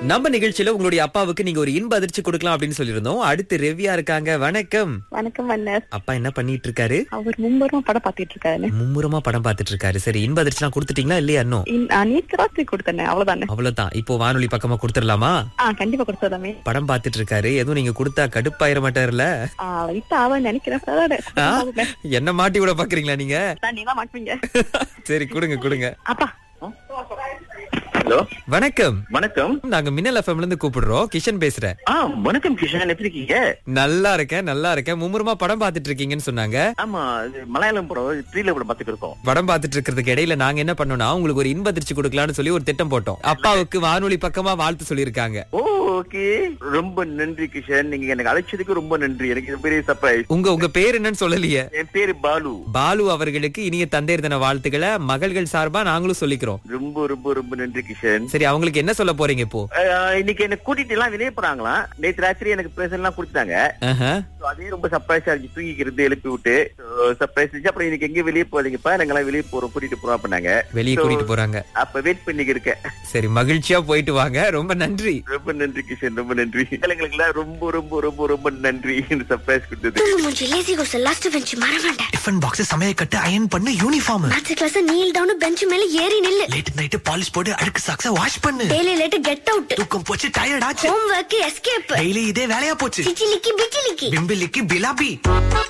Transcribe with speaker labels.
Speaker 1: நம்ம நிகழ்ச்சியில உங்களுடைய அப்பாவுக்கு நீங்க ஒரு இன்ப அதிர்ச்சி கொடுக்கலாம் அப்படின்னு சொல்லியிருந்தோம் அடுத்து ரெவியா இருக்காங்க வணக்கம்
Speaker 2: வணக்கம் மன்னர்
Speaker 1: அப்பா என்ன பண்ணிட்டு இருக்காரு
Speaker 2: அவர் மும்பரும் படம் பாத்துட்டு இருக்காரு
Speaker 1: மும்முரமா படம் பார்த்துட்டு இருக்காரு சரி இன்ப அதிர்ச்சிலாம் கொடுத்துட்டீங்களா இல்லையா இன்னும்
Speaker 2: இன்- ஆ, நேத்து ராத்திரி கொடுத்தேன் அவ்வளவுதானே
Speaker 1: அவ்வளவுதான் இப்போ வானொலி பக்கமா கொடுத்துடலாமா
Speaker 2: ஆ கண்டிப்பா கொடுத்ததாமே
Speaker 1: படம் பார்த்துட்டு இருக்காரு எதுவும் நீங்க கொடுத்தா கடுப்பாயிர மாட்டாருல்ல
Speaker 2: ஆ இப்ப அவன் நினைக்கிறேன் அதான்
Speaker 1: ஆ?
Speaker 2: கொடுத்ததாமே.
Speaker 1: என்ன மாட்டி விட பாக்குறீங்களா நீங்க
Speaker 2: தான் நீதான் மாட்டுவீங்க
Speaker 1: சரி கொடுங்க கொடுங்க
Speaker 2: அப்பா
Speaker 3: ஹலோ
Speaker 1: வணக்கம்
Speaker 3: வணக்கம்
Speaker 1: நாங்க மின்னல் எஃப்எம்ல இருந்து கூப்பிடுறோம் கிஷன் பேசுறேன்
Speaker 3: ஆ வணக்கம் கிஷன் எப்படி இருக்கீங்க
Speaker 1: நல்லா இருக்கேன் நல்லா இருக்கேன் மும்முரமா படம் பார்த்துட்டு இருக்கீங்கன்னு சொன்னாங்க
Speaker 3: ஆமா இது மலையாளம் படம் த்ரீல படம் பார்த்துட்டு இருக்கோம்
Speaker 1: படம் பார்த்துட்டு இருக்கிறதுக்கு இடையில நாங்க என்ன பண்ணோம்னா உங்களுக்கு ஒரு இன்ப அதிர்ச்சி கொடுக்கலாம்னு சொல்லி ஒரு திட்டம் போட்டோம் அப்பாவுக்கு வானொலி பக்கமா வாழ்த்து சொல்லியிருக்காங்க
Speaker 3: ஓ ஓகே ரொம்ப நன்றி கிஷன் நீங்க எனக்கு அழைச்சதுக்கு ரொம்ப நன்றி எனக்கு இது பெரிய சர்ப்ரைஸ்
Speaker 1: உங்க உங்க பேர் என்னன்னு சொல்லலையே
Speaker 3: என் பேரு பாலு
Speaker 1: பாலு அவர்களுக்கு இனிய தந்தையர் தின வாழ்த்துக்களை மகள்கள் சார்பா நாங்களும் சொல்லிக்கிறோம்
Speaker 3: ரொம்ப ரொம்ப ரொம்ப நன்றி கிஷன்
Speaker 1: சரி அவங்களுக்கு என்ன சொல்ல போறீங்க இப்போ
Speaker 3: அஹ், இன்னைக்கு என்ன கூட்டிட்டு எல்லாம் வெளியே போறாங்களாம் நேத்து ராத்திரி எனக்கு பிரசன்ட் எல்லாம் கொடுத்தாங்க
Speaker 1: ஆஹா.
Speaker 3: So, அதே ரொம்ப சர்ப்ரைஸா இருந்துச்சு தூங்கிக்கிறது எழுப்பி விட்டு சர்ப்ரைஸ் இருந்துச்சு அப்புறம் இன்னைக்கு எங்கேயும் வெளியே போறீங்கப்பா நாங்கெல்லாம் வெளியே போறோம் கூட்டிட்டு போறோம் அப்படின்னாங்க
Speaker 1: வெளியே
Speaker 3: So,
Speaker 1: கூட்டிட்டு போறாங்க
Speaker 3: அப்ப வெயிட் பண்ணிக்க இருக்கேன்
Speaker 1: சரி மகிழ்ச்சியா போயிட்டு வாங்க ரொம்ப நன்றி
Speaker 3: ரொம்ப நன்றி கிஷன் ரொம்ப நன்றி எங்களுக்கு எல்லாம் ரொம்ப ரொம்ப ரொம்ப ரொம்ப நன்றி இந்த சர்ப்ரைஸ் கொடுத்தது
Speaker 4: தூங்கு மூஞ்சி லேசி கோஸ் லாஸ்ட் பெஞ்ச் மற மாட்டேன்
Speaker 5: டிஃபன் பாக்ஸ் சமைய கட்டு அயன் பண்ணு uniform
Speaker 4: maths class kneel down bench மேல ஏறி நில்லு
Speaker 5: லேட் நைட் பாலிஷ் போட்டு அழுக்கு சாக்ஸ வாஷ் பண்ணு
Speaker 4: டெய்லி லேட் கெட் அவுட்
Speaker 5: தூக்கம் போச்சு டயர்ட் ஆச்சு
Speaker 4: ஹோம் ஒர்க் எஸ்கேப்
Speaker 5: டெய்லி இதே வேலையா போச்சு
Speaker 4: சிச்சிலிக்கி பிச்சிலிக்கி
Speaker 5: பிம்பிலிக்கு பிலாபி